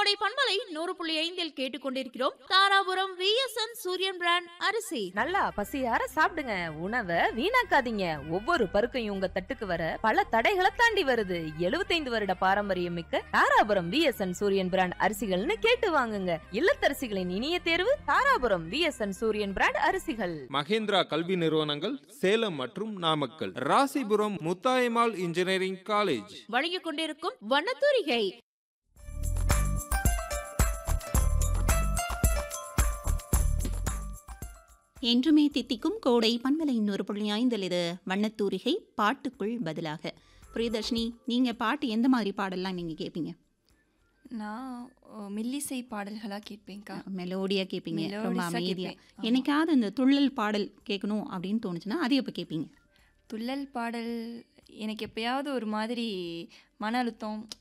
கோடை பண்பலை நூறு புள்ளி ஐந்தில் கேட்டுக்கொண்டிருக்கிறோம் தாராபுரம் விஎஸ்என் சூரியன் பிராண்ட் அரிசி நல்லா பசியார சாப்பிடுங்க உணவை வீணாக்காதீங்க ஒவ்வொரு பருக்கையும் உங்க தட்டுக்கு வர பல தடைகளை தாண்டி வருது 75 வருட பாரம்பரியம் மிக்க தாராபுரம் விஎஸ்என் சூரியன் பிராண்ட் அரிசிகள்னு கேட்டு வாங்குங்க இல்லத்தரசிகளின் இனிய தேர்வு தாராபுரம் விஎஸ்என் சூரியன் பிராண்ட் அரிசிகள் மகேந்திரா கல்வி நிறுவனங்கள் சேலம் மற்றும் நாமக்கல் ராசிபுரம் முத்தாயம்மாள் இன்ஜினியரிங் காலேஜ் வழங்கிக் கொண்டிருக்கும் வண்ணத்தூரிகை என்றுமே தித்திக்கும் கோடை பண்பலை இன்னொரு புள்ளி ஐந்தில் இது வண்ணத்தூரிகை பாட்டுக்குள் பதிலாக பிரியதர்ஷினி நீங்கள் பாட்டு எந்த மாதிரி பாடல்லாம் நீங்கள் கேட்பீங்க நான் அ, மெல்லிசை பாடல்களாக கேட்பேன்க்கா மெலோடியாக கேட்பீங்க ரொம்ப Melodious-ஆ அமைதியாக கேட்பேன். ஆமா. என்னைக்காவது இந்த துள்ளல் பாடல் கேட்கணும் அப்படின்னு தோணுச்சுன்னா அது எப்போ கேட்பீங்க துள்ளல் பாடல் எனக்கு எப்பயாவது ஒரு மாதிரி மன அழுத்தம்